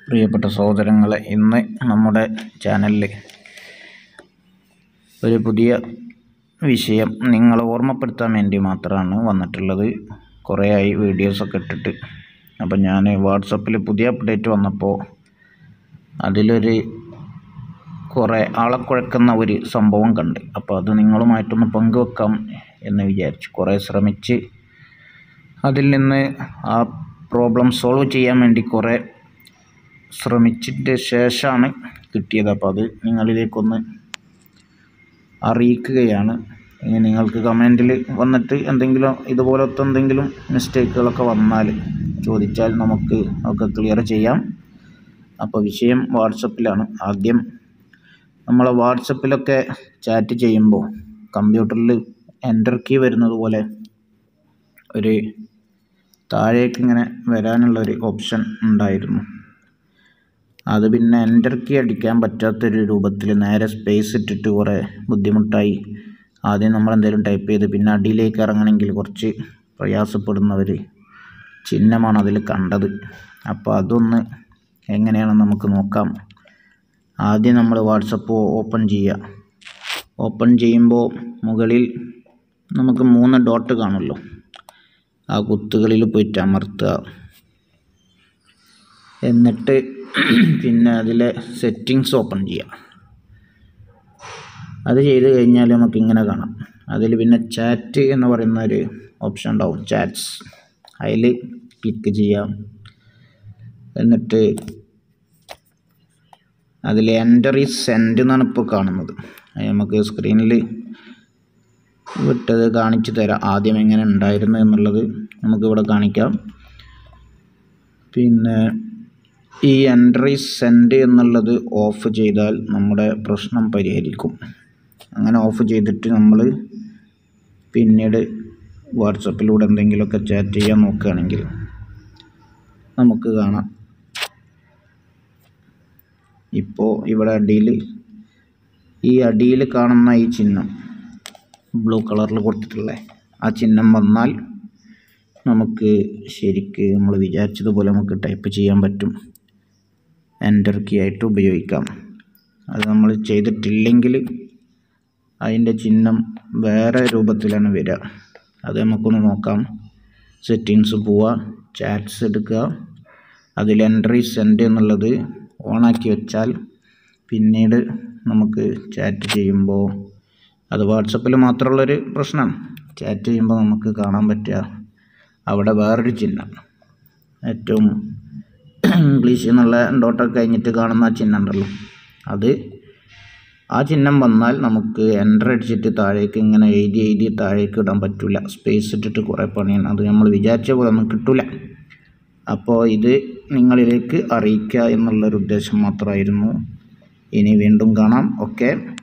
പ്രിയപ്പെട്ട സഹോദരങ്ങളെ ഇന്ന് നമ്മുടെ ചാനലിൽ ഒരു പുതിയ വിഷയം നിങ്ങളെ ഓർമ്മപ്പെടുത്താൻ വേണ്ടി മാത്രമാണ് വന്നിട്ടുള്ളത് കുറേയായി വീഡിയോസൊക്കെ ഇട്ടിട്ട് അപ്പം ഞാൻ വാട്സപ്പിൽ പുതിയ അപ്ഡേറ്റ് വന്നപ്പോൾ അതിലൊരു കുറേ ആളെ കുഴക്കുന്ന ഒരു സംഭവം കണ്ട് അപ്പോൾ അത് നിങ്ങളുമായിട്ടൊന്ന് പങ്കുവെക്കാം എന്ന് വിചാരിച്ചു കുറേ ശ്രമിച്ച് അതിൽ നിന്ന് ആ പ്രോബ്ലം സോൾവ് ചെയ്യാൻ വേണ്ടി കുറേ ശ്രമിച്ചിട്ട് ശേഷമാണ് കിട്ടിയത് അപ്പോൾ അത് നിങ്ങളിലേക്കൊന്ന് അറിയിക്കുകയാണ് ഇനി നിങ്ങൾക്ക് കമൻറ്റിൽ വന്നിട്ട് എന്തെങ്കിലും ഇതുപോലത്തെ എന്തെങ്കിലും മിസ്റ്റേക്കുകളൊക്കെ വന്നാൽ ചോദിച്ചാൽ നമുക്ക് ഒക്കെ ക്ലിയർ ചെയ്യാം അപ്പോൾ വിഷയം വാട്സപ്പിലാണ് ആദ്യം നമ്മളെ വാട്സപ്പിലൊക്കെ ചാറ്റ് ചെയ്യുമ്പോൾ കമ്പ്യൂട്ടറിൽ എൻ്റർ കീ വരുന്നത് പോലെ ഒരു താഴേക്ക് ഇങ്ങനെ വരാനുള്ള ഒരു ഓപ്ഷൻ ഉണ്ടായിരുന്നു അത് പിന്നെ എൻ്റർ കീ അടിക്കാൻ പറ്റാത്തൊരു രൂപത്തിൽ നേരെ സ്പേസ് ഇട്ടിട്ട് കുറേ ബുദ്ധിമുട്ടായി ആദ്യം നമ്മൾ എന്തെങ്കിലും ടൈപ്പ് ചെയ്ത് പിന്നെ അടിയിലേക്ക് ഇറങ്ങണമെങ്കിൽ കുറച്ച് പ്രയാസപ്പെടുന്നവർ ചിഹ്നമാണ് അതിൽ കണ്ടത് അപ്പോൾ അതൊന്ന് എങ്ങനെയാണെന്ന് നമുക്ക് നോക്കാം ആദ്യം നമ്മൾ വാട്സപ്പ് ഓപ്പൺ ചെയ്യുക ഓപ്പൺ ചെയ്യുമ്പോൾ മുകളിൽ നമുക്ക് മൂന്ന് ഡോട്ട് കാണുമല്ലോ ആ കുത്തുകളിൽ പോയിട്ട് അമർത്തുക എന്നിട്ട് പിന്നെ അതിലെ സെറ്റിങ്സ് ഓപ്പൺ ചെയ്യുക അത് ചെയ്ത് കഴിഞ്ഞാൽ നമുക്ക് ഇങ്ങനെ കാണാം അതിൽ പിന്നെ ചാറ്റ് എന്ന് പറയുന്ന ഒരു ഓപ്ഷൻ ഉണ്ടാവും ചാറ്റ്സ് അതിൽ ക്ലിക്ക് ചെയ്യാം എന്നിട്ട് അതിൽ എൻ്റർ ഈ സെൻഡ് എന്നാണ് ഇപ്പോൾ കാണുന്നത് അത് നമുക്ക് സ്ക്രീനിൽ വിട്ടത് കാണിച്ചു തരാം ആദ്യം എങ്ങനെ ഉണ്ടായിരുന്നു എന്നുള്ളത് നമുക്കിവിടെ കാണിക്കാം പിന്നെ ഈ എൻട്രി സെൻഡ് എന്നുള്ളത് ഓഫ് ചെയ്താൽ നമ്മുടെ പ്രശ്നം പരിഹരിക്കും അങ്ങനെ ഓഫ് ചെയ്തിട്ട് നമ്മൾ പിന്നീട് വാട്സപ്പിലൂടെ എന്തെങ്കിലുമൊക്കെ ചാറ്റ് ചെയ്യാൻ നോക്കുകയാണെങ്കിൽ നമുക്ക് കാണാം ഇപ്പോൾ ഇവിടെ അടിയിൽ ഈ അടിയിൽ കാണുന്ന ഈ ചിഹ്നം ബ്ലൂ കളറിൽ കൊടുത്തിട്ടുള്ള ആ ചിഹ്നം വന്നാൽ നമുക്ക് ശരിക്ക് നമ്മൾ വിചാരിച്ചതുപോലെ നമുക്ക് ടൈപ്പ് ചെയ്യാൻ പറ്റും എൻ്റർ കീ ആയിട്ട് ഉപയോഗിക്കാം അത് നമ്മൾ ചെയ്തിട്ടില്ലെങ്കിൽ അതിൻ്റെ ചിഹ്നം വേറെ രൂപത്തിലാണ് വരിക അത് നമുക്കൊന്ന് നോക്കാം സെറ്റിങ്സ് പോവുക ചാറ്റ്സ് എടുക്കുക അതിൽ എൻട്രി സെൻഡ് എന്നുള്ളത് ഓണാക്കി വെച്ചാൽ പിന്നീട് നമുക്ക് ചാറ്റ് ചെയ്യുമ്പോൾ അത് വാട്സപ്പിൽ മാത്രമുള്ളൊരു പ്രശ്നമാണ് ചാറ്റ് ചെയ്യുമ്പോൾ നമുക്ക് കാണാൻ പറ്റുക അവിടെ വേറൊരു ചിഹ്നം ഏറ്റവും ഇംഗ്ലീഷ് എന്നുള്ള ഡോട്ടൊക്കെ കഴിഞ്ഞിട്ട് കാണുന്ന ആ ചിഹ്നം ഉണ്ടല്ലോ അത് ആ ചിഹ്നം വന്നാൽ നമുക്ക് എൻ്റർ അടിച്ചിട്ട് താഴേക്ക് ഇങ്ങനെ എഴുതി എഴുതി താഴേക്ക് ഇടാൻ പറ്റില്ല സ്പേസ് ഇട്ടിട്ട് കുറേ പണിയാണ് അത് നമ്മൾ വിചാരിച്ച പോലെ ഒന്നും കിട്ടില്ല അപ്പോൾ ഇത് നിങ്ങളിലേക്ക് അറിയിക്കുക എന്നുള്ളൊരു ഉദ്ദേശം മാത്രമായിരുന്നു ഇനി വീണ്ടും കാണാം ഓക്കെ